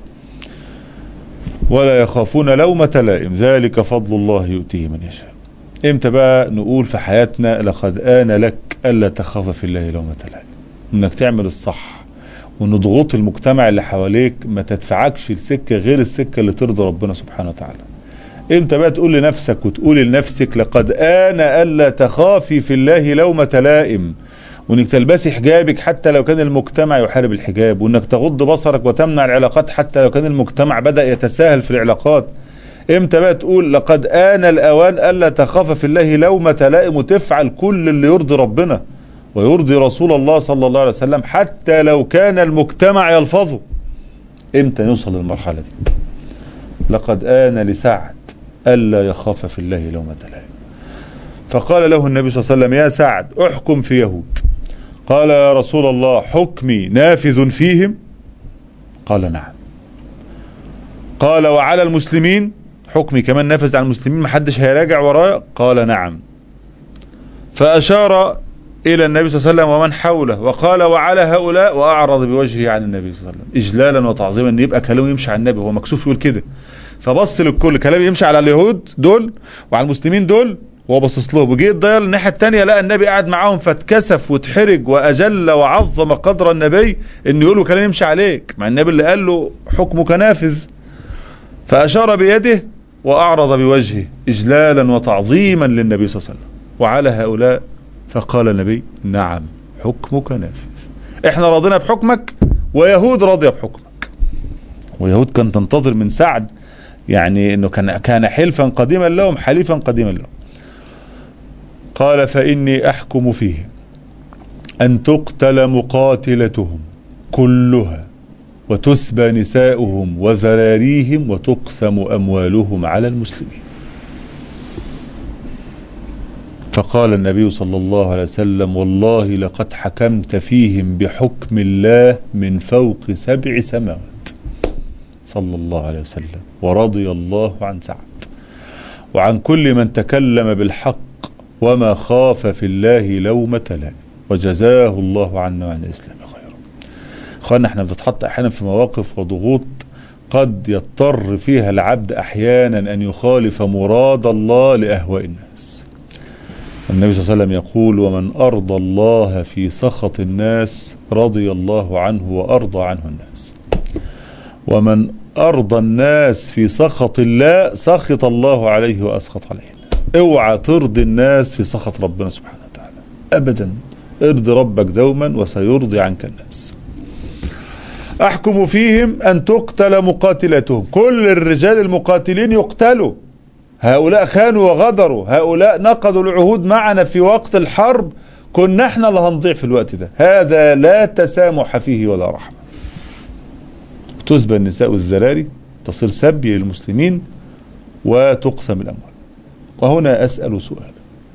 ولا يخافون لومة لائم ذلك فضل الله يؤتيه من يشاء امتى بقى نقول في حياتنا لقد آن لك ألا تخاف في الله لومة لائم انك تعمل الصح وان ضغوط المجتمع اللي حواليك ما تدفعكش لسكه غير السكه اللي ترضي ربنا سبحانه وتعالى امتى بقى تقول لنفسك وتقول لنفسك لقد آن ألا تخافي في الله لومة لائم وانك تلبسي حجابك حتى لو كان المجتمع يحارب الحجاب وانك تغض بصرك وتمنع العلاقات حتى لو كان المجتمع بدأ يتساهل في العلاقات امتى بقى تقول لقد آن الأوان ألا تخاف في الله لومة لائم وتفعل كل اللي يرضي ربنا ويرضي رسول الله صلى الله عليه وسلم حتى لو كان المجتمع يلفظه امتى نوصل للمرحلة دي لقد آن لسعد ألا يخاف في الله لومة لائم فقال له النبي صلى الله عليه وسلم يا سعد احكم في يهود قال يا رسول الله حكمي نافذ فيهم قال نعم قال وعلى المسلمين حكمي كمان نافذ على المسلمين محدش هيراجع ورايا قال نعم فأشار إلى النبي صلى الله عليه وسلم ومن حوله وقال وعلى هؤلاء وأعرض بوجهه عن النبي صلى الله عليه وسلم إجلالا وتعظيما أن يبقى كلامه يمشي على النبي هو مكسوف يقول كده فبص للكل كلام يمشي على اليهود دول وعلى المسلمين دول وهو باصص لهم وجه الضيال الناحيه الثانيه لقى النبي قاعد معاهم فاتكسف واتحرج واجل وعظم قدر النبي ان يقول له كلام يمشي عليك مع النبي اللي قال له حكمك نافذ فاشار بيده واعرض بوجهه اجلالا وتعظيما للنبي صلى الله عليه وسلم وعلى هؤلاء فقال النبي نعم حكمك نافذ احنا راضينا بحكمك ويهود راضيه بحكمك ويهود كانت تنتظر من سعد يعني انه كان كان حلفا قديما لهم حليفا قديما لهم قال فاني احكم فيه ان تقتل مقاتلتهم كلها وتسبى نساؤهم وذراريهم وتقسم اموالهم على المسلمين فقال النبي صلى الله عليه وسلم والله لقد حكمت فيهم بحكم الله من فوق سبع سماوات صلى الله عليه وسلم ورضي الله عن سعد وعن كل من تكلم بالحق وما خاف في الله لومة لائم وجزاه الله عنا وعن الإسلام خيرا اخوانا احنا بنتحط احيانا في مواقف وضغوط قد يضطر فيها العبد احيانا ان يخالف مراد الله لاهواء الناس النبي صلى الله عليه وسلم يقول ومن ارضى الله في سخط الناس رضي الله عنه وارضى عنه الناس ومن ارضى الناس في سخط الله سخط الله عليه واسخط عليه الناس اوعى ترضي الناس في سخط ربنا سبحانه وتعالى ابدا ارضي ربك دوما وسيرضي عنك الناس احكم فيهم ان تقتل مقاتلتهم كل الرجال المقاتلين يقتلوا هؤلاء خانوا وغدروا هؤلاء نقضوا العهود معنا في وقت الحرب كنا احنا اللي هنضيع في الوقت ده هذا لا تسامح فيه ولا رحمة تسبى النساء والذراري تصير سبي للمسلمين وتقسم الأموال وهنا أسأل سؤال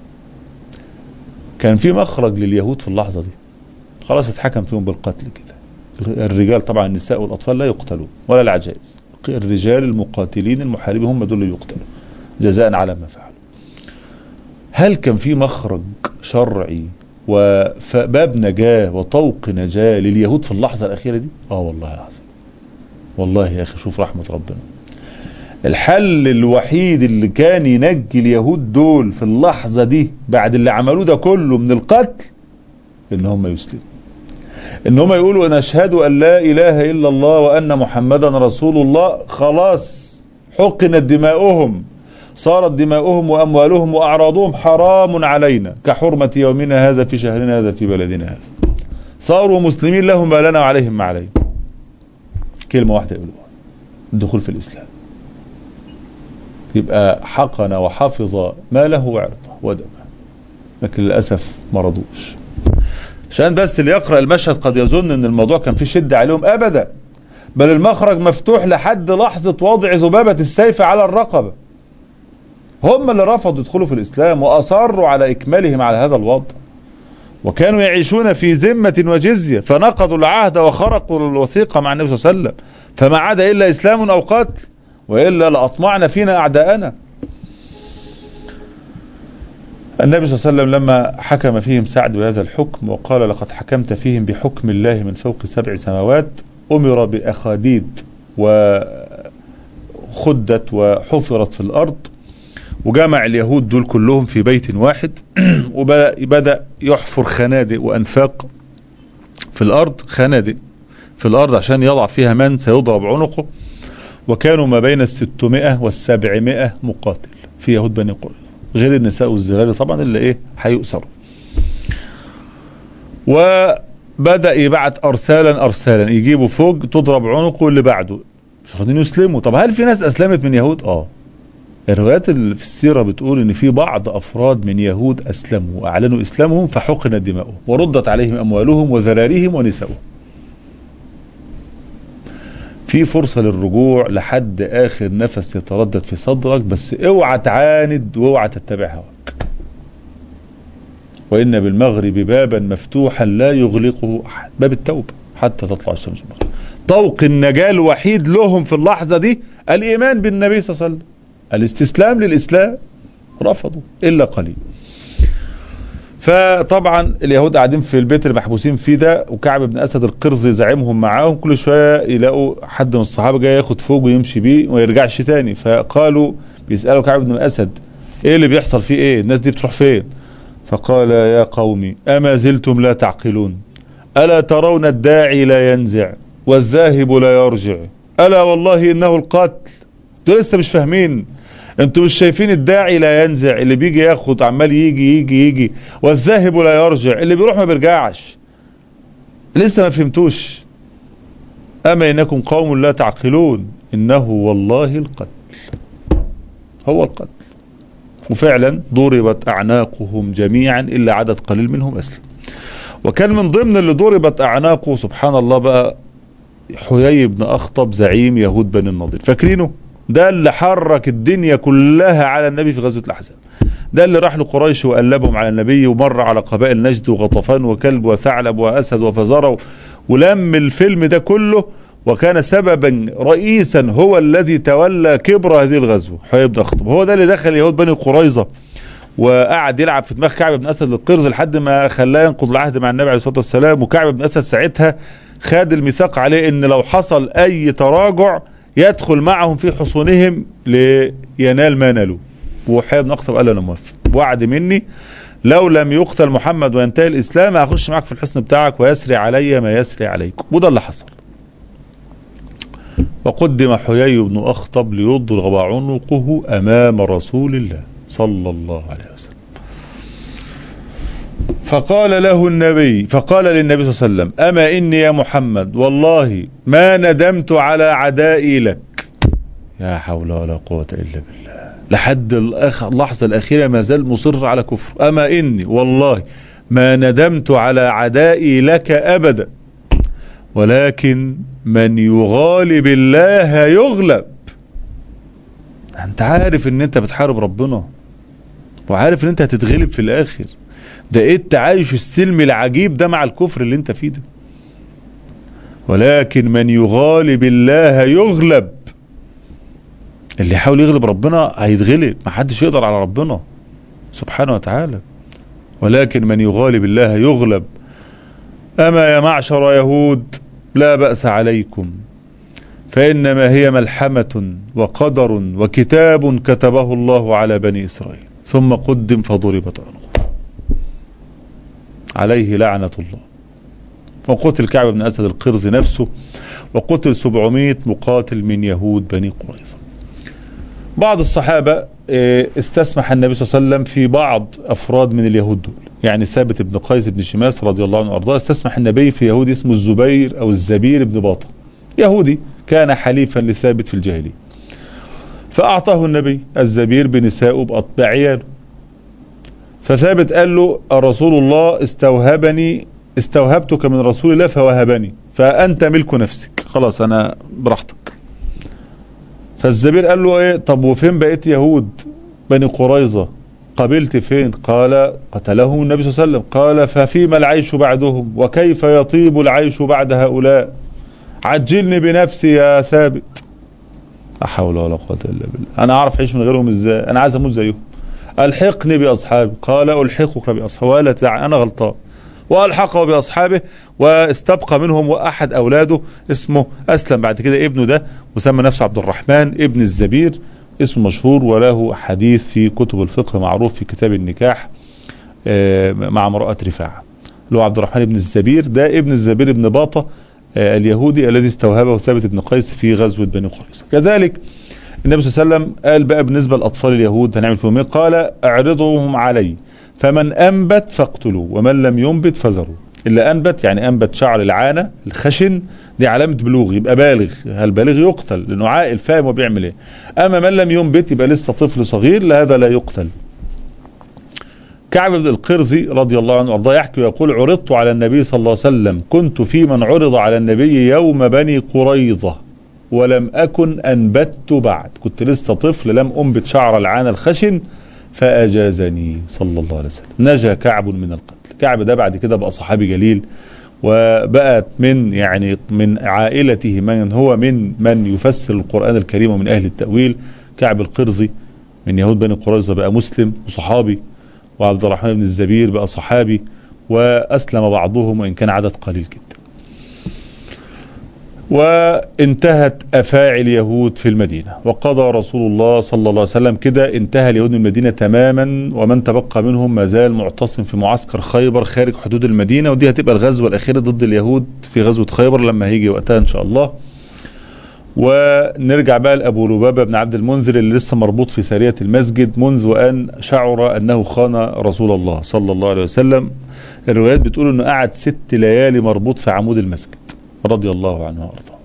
كان في مخرج لليهود في اللحظة دي خلاص اتحكم فيهم بالقتل كده الرجال طبعا النساء والأطفال لا يقتلون ولا العجائز الرجال المقاتلين المحاربين هم دول اللي يقتلوا جزاء على ما فعلوا هل كان في مخرج شرعي وباب نجاة وطوق نجاة لليهود في اللحظة الأخيرة دي اه والله العظيم والله يا أخي شوف رحمة ربنا الحل الوحيد اللي كان ينجي اليهود دول في اللحظة دي بعد اللي عملوه ده كله من القتل ان هم يسلموا ان هم يقولوا نشهد ان لا اله الا الله وان محمدا رسول الله خلاص حقنت دماؤهم صارت دماؤهم واموالهم واعراضهم حرام علينا كحرمة يومنا هذا في شهرنا هذا في بلدنا هذا صاروا مسلمين لهم ما لنا وعليهم ما علينا كلمة واحدة يقولوها الدخول في الاسلام يبقى حقن وحفظ ماله وعرضه ودمه لكن للاسف ما رضوش عشان بس اللي يقرأ المشهد قد يظن ان الموضوع كان فيه شدة عليهم ابدا بل المخرج مفتوح لحد لحظة وضع ذبابة السيف على الرقبة هم اللي رفضوا يدخلوا في الاسلام واصروا على اكمالهم على هذا الوضع وكانوا يعيشون في ذمة وجزية فنقضوا العهد وخرقوا الوثيقة مع النبي صلى الله عليه وسلم فما عاد الا اسلام او قتل والا لاطمعنا فينا اعداءنا النبي صلى الله عليه وسلم لما حكم فيهم سعد بهذا الحكم وقال لقد حكمت فيهم بحكم الله من فوق سبع سماوات أمر بأخاديد وخدت وحفرت في الأرض وجمع اليهود دول كلهم في بيت واحد وبدأ يحفر خنادق وأنفاق في الأرض خنادق في الأرض عشان يضع فيها من سيضرب عنقه وكانوا ما بين الستمائة والسبعمائة مقاتل في يهود بني قريظة غير النساء والذراري طبعا اللي ايه هيؤسروا وبدأ يبعت أرسالا أرسالا يجيبوا فوق تضرب عنقه اللي بعده مش راضيين يسلموا طب هل في ناس أسلمت من يهود؟ اه الروايات اللي في السيرة بتقول ان في بعض افراد من يهود اسلموا واعلنوا اسلامهم فحقنت دماؤهم وردت عليهم اموالهم وذراريهم ونساؤهم في فرصة للرجوع لحد آخر نفس يتردد في صدرك بس اوعى تعاند واوعى تتبع هواك وإن بالمغرب بابا مفتوحا لا يغلقه أحد باب التوبة حتى تطلع الشمس المغرب طوق النجاة الوحيد لهم في اللحظة دي الإيمان بالنبي صلى الله عليه وسلم الاستسلام للإسلام رفضوا إلا قليل فطبعا اليهود قاعدين في البيت اللي محبوسين فيه ده وكعب بن اسد القرظي زعيمهم معاهم كل شويه يلاقوا حد من الصحابه جاي ياخد فوق ويمشي بيه وما يرجعش تاني فقالوا بيسالوا كعب بن اسد ايه اللي بيحصل فيه ايه الناس دي بتروح فين فقال يا قومي اما زلتم لا تعقلون الا ترون الداعي لا ينزع والذاهب لا يرجع الا والله انه القتل دول لسه مش فاهمين انتوا مش شايفين الداعي لا ينزع اللي بيجي ياخد عمال يجي يجي يجي والذاهب لا يرجع اللي بيروح ما بيرجعش لسه ما فهمتوش اما انكم قوم لا تعقلون انه والله القتل هو القتل وفعلا ضربت اعناقهم جميعا الا عدد قليل منهم اسلم وكان من ضمن اللي ضربت اعناقه سبحان الله بقى حيي بن اخطب زعيم يهود بني النضير فاكرينه ده اللي حرك الدنيا كلها على النبي في غزوة الأحزاب ده اللي راح لقريش وقلبهم على النبي ومر على قبائل نجد وغطفان وكلب وثعلب وأسد وفزرة ولم الفيلم ده كله وكان سببا رئيسا هو الذي تولى كبر هذه الغزوة حيي بن أخطب هو ده اللي دخل يهود بني قريظة وقعد يلعب في دماغ كعب بن اسد للقرز لحد ما خلاه ينقض العهد مع النبي عليه الصلاه والسلام وكعب بن اسد ساعتها خد الميثاق عليه ان لو حصل اي تراجع يدخل معهم في حصونهم لينال ما نالوا وحيى بن اخطب قال انا موافق وعد مني لو لم يقتل محمد وينتهي الاسلام هخش معاك في الحصن بتاعك ويسري علي ما يسري عليكم وده اللي حصل وقدم حيي بن اخطب ليضرب عنقه امام رسول الله صلى الله عليه وسلم فقال له النبي فقال للنبي صلى الله عليه وسلم أما إني يا محمد والله ما ندمت على عدائي لك يا حول ولا قوة إلا بالله لحد الأخ- اللحظة الأخيرة ما زال مصر على كفر أما إني والله ما ندمت على عدائي لك أبدا ولكن من يغالب الله يغلب انت عارف ان انت بتحارب ربنا وعارف ان انت هتتغلب في الاخر ده ايه التعايش السلمي العجيب ده مع الكفر اللي انت فيه ده ولكن من يغالب الله يغلب اللي يحاول يغلب ربنا هيتغلب محدش يقدر على ربنا سبحانه وتعالى ولكن من يغالب الله يغلب أما يا معشر يهود لا بأس عليكم فإنما هي ملحمة وقدر وكتاب كتبه الله على بني إسرائيل ثم قدم فضربت عنقه عليه لعنة الله وقتل كعب بن أسد القرز نفسه وقتل 700 مقاتل من يهود بني قريظة بعض الصحابة آه، استسمح النبي صلى الله عليه وسلم في بعض أفراد من اليهود دول يعني ثابت بن قيس بن شماس رضي الله عنه وأرضاه استسمح النبي في يهودي اسمه الزبير أو الزبير بن باطة يهودي كان حليفا لثابت في الجاهلية فأعطاه النبي الزبير بنسائه بأطباع عياله فثابت قال له الرسول الله استوهبني استوهبتك من رسول الله فوهبني فأنت ملك نفسك خلاص أنا براحتك فالزبير قال له ايه طب وفين بقيت يهود بني قريظة قبلت فين قال قتلهم النبي صلى الله عليه وسلم قال ففيما العيش بعدهم وكيف يطيب العيش بعد هؤلاء عجلني بنفسي يا ثابت لا حول ولا قوة إلا بالله أنا أعرف أعيش من غيرهم إزاي أنا عايز أموت زيهم ألحقني بأصحابي قال ألحقك بأصحابي ولا تدع أنا غلطان وألحقه بأصحابه واستبقى منهم أحد أولاده اسمه أسلم بعد كده ابنه ده وسمى نفسه عبد الرحمن ابن الزبير اسمه مشهور وله حديث في كتب الفقه معروف في كتاب النكاح آه، مع امرأة رفاعة اللي هو عبد الرحمن بن الزبير ده ابن الزبير بن باطة آه، اليهودي الذي استوهبه ثابت بن قيس في غزوة بني قريظة كذلك النبي صلى الله عليه وسلم قال بقى بالنسبة للأطفال اليهود هنعمل فيهم ايه قال اعرضوهم علي فمن أنبت فاقتلوا ومن لم ينبت فذروا اللي أنبت يعني أنبت شعر العانة الخشن دي علامة بلوغ يبقى بالغ البالغ يقتل لأنه عاقل فاهم هو بيعمل ايه أما من لم ينبت يبقى لسه طفل صغير لا هذا لا يقتل كعب بن القرزي رضي الله عنه وارضاه يحكي ويقول عرضت على النبي صلى الله عليه وسلم كنت في من عرض على النبي يوم بني قريظة ولم أكن أنبت بعد كنت لسه طفل لم أنبت شعر العانة الخشن فأجازني صلى الله عليه وسلم نجا كعب من القتل كعب ده بعد كده بقى صحابي جليل وبقت من يعني من عائلته من هو من من يفسر القرآن الكريم ومن أهل التأويل كعب القرزي من يهود بني قريظة بقى مسلم وصحابي وعبد الرحمن بن الزبير بقى صحابي وأسلم بعضهم وإن كان عدد قليل جدا وانتهت أفاعي اليهود في المدينة وقضى رسول الله صلى الله عليه وسلم كده انتهى اليهود من المدينة تماما ومن تبقى منهم ما زال معتصم في معسكر خيبر خارج حدود المدينة ودي هتبقى الغزوة الأخيرة ضد اليهود في غزوة خيبر لما هيجي وقتها إن شاء الله ونرجع بقى لأبو لبابة بن عبد المنذر اللي لسه مربوط في سارية المسجد منذ أن شعر أنه خان رسول الله صلى الله عليه وسلم الروايات بتقول أنه قعد ست ليالي مربوط في عمود المسجد رضي الله عنه وارضاه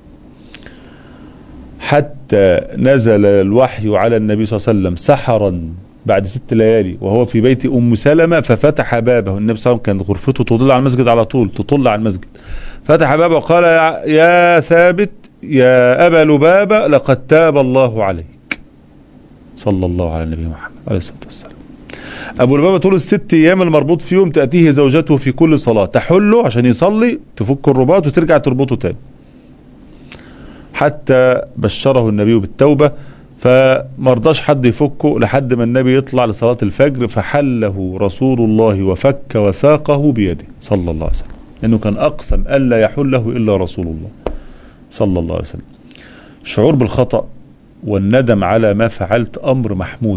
حتى نزل الوحي على النبي صلى الله عليه وسلم سحرا بعد ست ليالي وهو في بيت ام سلمه ففتح بابه النبي صلى الله عليه وسلم كانت غرفته تطل على المسجد على طول تطل على المسجد فتح بابه وقال يا- يا ثابت يا ابا لبابه لقد تاب الله عليك صلى الله على النبي محمد عليه الصلاه والسلام ابو لبابه طول الست ايام المربوط فيهم تاتيه زوجته في كل صلاه تحله عشان يصلي تفك الرباط وترجع تربطه تاني حتى بشره النبي بالتوبه فمرضاش حد يفكه لحد ما النبي يطلع لصلاه الفجر فحله رسول الله وفك وثاقه بيده صلى الله عليه وسلم لانه كان اقسم الا يحله الا رسول الله صلى الله عليه وسلم الشعور بالخطا والندم على ما فعلت امر محمود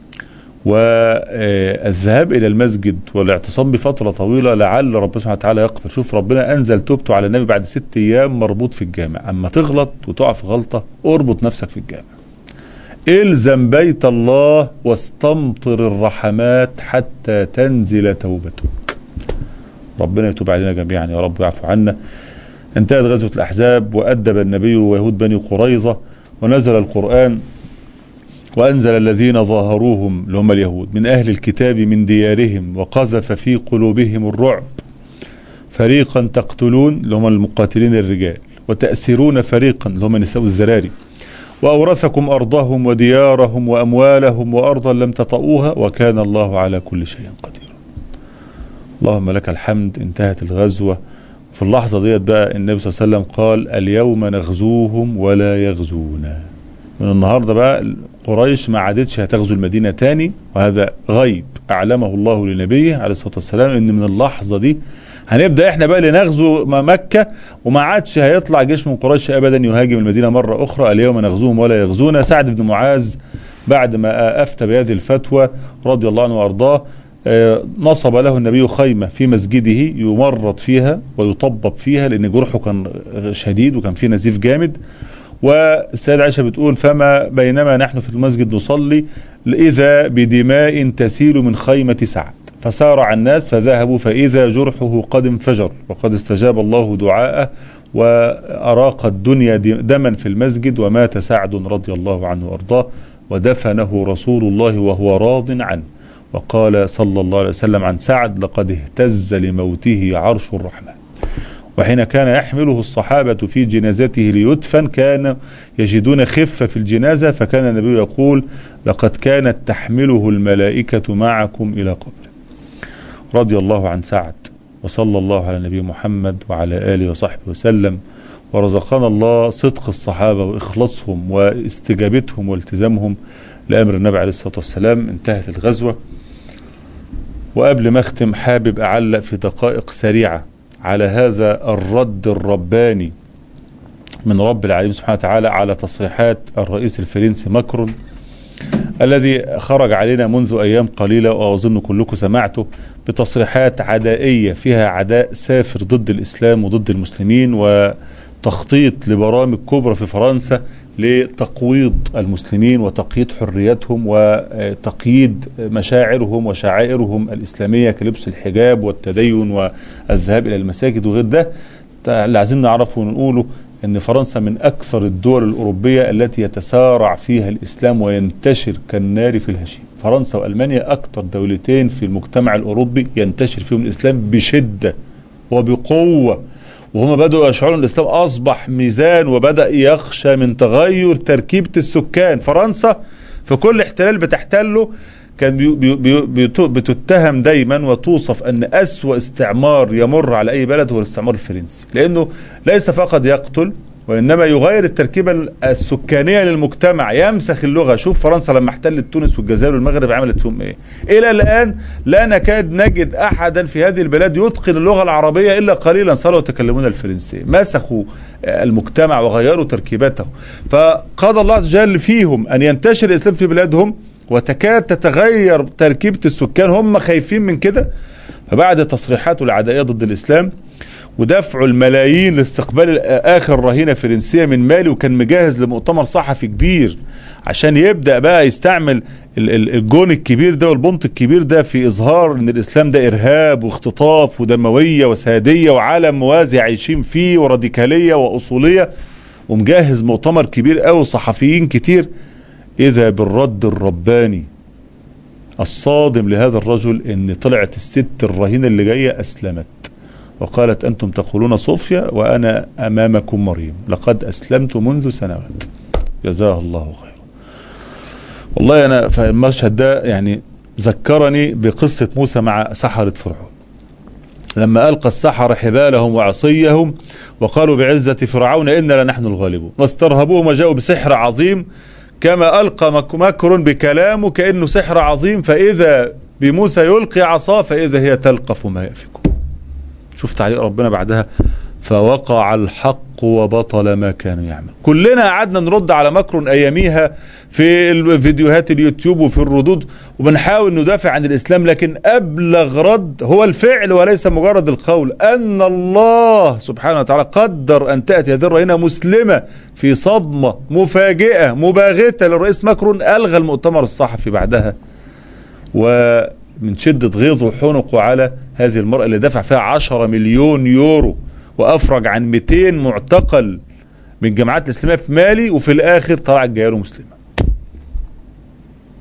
والذهاب الى المسجد والاعتصام بفتره طويله لعل ربنا سبحانه وتعالى يقبل شوف ربنا انزل توبته على النبي بعد ست ايام مربوط في الجامع اما تغلط وتقع في غلطه اربط نفسك في الجامع الزم بيت الله واستمطر الرحمات حتى تنزل توبتك ربنا يتوب علينا جميعا يا رب ويعفو عنا انتهت غزوة الأحزاب وأدب النبي ويهود بني قريظة ونزل القرآن وأنزل الذين ظاهروهم اللي هم اليهود من أهل الكتاب من ديارهم وقذف في قلوبهم الرعب فريقا تقتلون اللي هم المقاتلين الرجال وتأسرون فريقا اللي هم النساء الزراري وأورثكم أرضهم وديارهم وأموالهم وأرضا لم تطئوها وكان الله على كل شيء قدير اللهم لك الحمد انتهت الغزوة في اللحظة ديت بقى النبي صلى الله عليه وسلم قال اليوم نغزوهم ولا يغزونا من النهاردة بقى قريش ما عادتش هتغزو المدينة تاني وهذا غيب أعلمه الله لنبيه عليه الصلاة والسلام إن من اللحظة دي هنبدا احنا بقى لنغزو مكه وما عادش هيطلع جيش من قريش ابدا يهاجم المدينه مره اخرى اليوم نغزوهم ولا يغزونا سعد بن معاذ بعد ما افتى بهذه الفتوى رضي الله عنه وارضاه نصب له النبي خيمه في مسجده يمرض فيها ويطبب فيها لان جرحه كان شديد وكان فيه نزيف جامد والسيدة عائشة بتقول فما بينما نحن في المسجد نصلي إذا بدماء تسيل من خيمة سعد فسارع الناس فذهبوا فإذا جرحه قد انفجر وقد استجاب الله دعاءه وأراق الدنيا دما في المسجد ومات سعد رضي الله عنه وأرضاه ودفنه رسول الله وهو راض عنه وقال صلى الله عليه وسلم عن سعد لقد اهتز لموته عرش الرحمن وحين كان يحمله الصحابة في جنازته ليدفن كان يجدون خفة في الجنازة فكان النبي يقول لقد كانت تحمله الملائكة معكم إلى قبره رضي الله عن سعد وصلى الله على نبي محمد وعلى آله وصحبه وسلم ورزقنا الله صدق الصحابة وإخلاصهم واستجابتهم والتزامهم لأمر النبي عليه الصلاة والسلام انتهت الغزوة وقبل ما أختم حابب أعلق في دقائق سريعة على هذا الرد الرباني من رب العالمين سبحانه وتعالى على تصريحات الرئيس الفرنسي ماكرون الذي خرج علينا منذ أيام قليلة وأظن كلكم سمعته بتصريحات عدائية فيها عداء سافر ضد الإسلام وضد المسلمين وتخطيط لبرامج كبرى في فرنسا لتقويض المسلمين وتقييد حريتهم وتقييد مشاعرهم وشعائرهم الإسلامية كلبس الحجاب والتدين والذهاب إلى المساجد وغير ده اللي عايزين نعرفه ونقوله ان فرنسا من اكثر الدول الاوروبيه التي يتسارع فيها الاسلام وينتشر كالنار في الهشيم فرنسا والمانيا اكثر دولتين في المجتمع الاوروبي ينتشر فيهم الاسلام بشده وبقوه وهم بدأوا يشعرون الإسلام أصبح ميزان وبدأ يخشى من تغير تركيبة السكان فرنسا في كل احتلال بتحتله كان بي بي بي بتتهم دايما وتوصف أن أسوأ استعمار يمر على أي بلد هو الاستعمار الفرنسي لأنه ليس فقط يقتل وإنما يغير التركيبة السكانية للمجتمع يمسخ اللغة شوف فرنسا لما احتلت تونس والجزائر والمغرب عملت فيهم ايه إلى الآن لا نكاد نجد أحدا في هذه البلاد يتقن اللغة العربية إلا قليلا صاروا يتكلمون الفرنسية مسخوا المجتمع وغيروا تركيبته فقضى الله عز وجل فيهم أن ينتشر الإسلام في بلادهم وتكاد تتغير تركيبة السكان هم خايفين من كده فبعد تصريحاته العدائية ضد الإسلام ودفع الملايين لاستقبال اخر رهينه فرنسيه من مالي وكان مجهز لمؤتمر صحفي كبير عشان يبدا بقى يستعمل الجون الكبير ده والبنط الكبير ده في اظهار ان الاسلام ده ارهاب واختطاف ودمويه وساديه وعالم موازي عايشين فيه وراديكاليه واصوليه ومجهز مؤتمر كبير قوي صحفيين كتير اذا بالرد الرباني الصادم لهذا الرجل ان طلعت الست الرهينه اللي جايه اسلمت وقالت أنتم تقولون صوفيا وأنا أمامكم مريم لقد أسلمت منذ سنوات جزاه الله خيرا والله أنا في المشهد ده يعني ذكرني بقصة موسى مع سحرة فرعون لما ألقى السحرة حبالهم وعصيهم وقالوا بعزة فرعون إنا لنحن الغالبون واسترهبوهم وجاءوا بسحر عظيم كما ألقى مكر بكلامه كأنه سحر عظيم فإذا بموسى يلقي عصاه فإذا هي تلقف ما يأفكون شوف تعليق ربنا بعدها فوقع الحق وبطل ما كانوا يعمل كلنا قعدنا نرد على مكر اياميها في الفيديوهات اليوتيوب وفي الردود وبنحاول ندافع عن الاسلام لكن ابلغ رد هو الفعل وليس مجرد القول ان الله سبحانه وتعالى قدر ان تاتي هذه الرهينه مسلمه في صدمه مفاجئه مباغته للرئيس مكرون الغى المؤتمر الصحفي بعدها و من شدة غيظه وحنقه على هذه المرأة اللي دفع فيها 10 مليون يورو وأفرج عن 200 معتقل من الجماعات الإسلامية في مالي وفي الآخر طلعت جاية مسلمة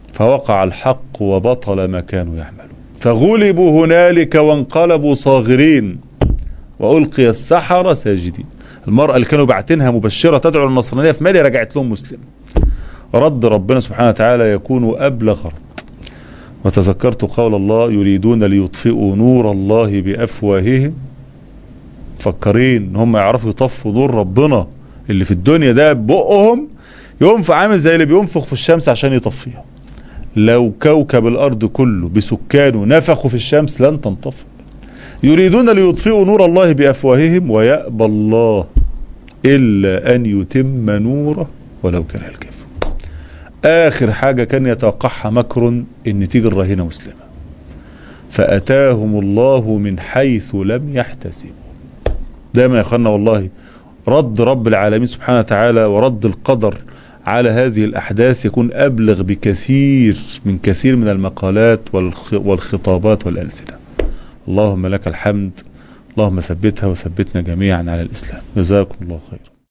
فوقع الحق وبطل ما كانوا يعملون فغلبوا هنالك وانقلبوا صاغرين وألقي السحرة ساجدين المرأة اللي كانوا باعتينها مبشرة تدعو للنصرانية في مالي رجعت لهم مسلمة رد ربنا سبحانه وتعالى يكون أبلغ رد وتذكرت قول الله يريدون ليطفئوا نور الله بأفواههم مفكرين ان هم يعرفوا يطفوا نور ربنا اللي في الدنيا ده ببقهم ينفع عامل زي اللي بينفخ في الشمس عشان يطفيها لو كوكب الارض كله بسكانه نفخوا في الشمس لن تنطفئ يريدون ليطفئوا نور الله بافواههم ويأبى الله الا ان يتم نوره ولو كره الكافر اخر حاجه كان يتوقعها مكر ان تيجي الرهينه مسلمه فاتاهم الله من حيث لم يحتسبوا دايما يا اخوانا والله رد رب العالمين سبحانه وتعالى ورد القدر على هذه الأحداث يكون أبلغ بكثير من كثير من المقالات والخطابات والألسنة اللهم لك الحمد اللهم ثبتها وثبتنا جميعا على الإسلام جزاكم الله خير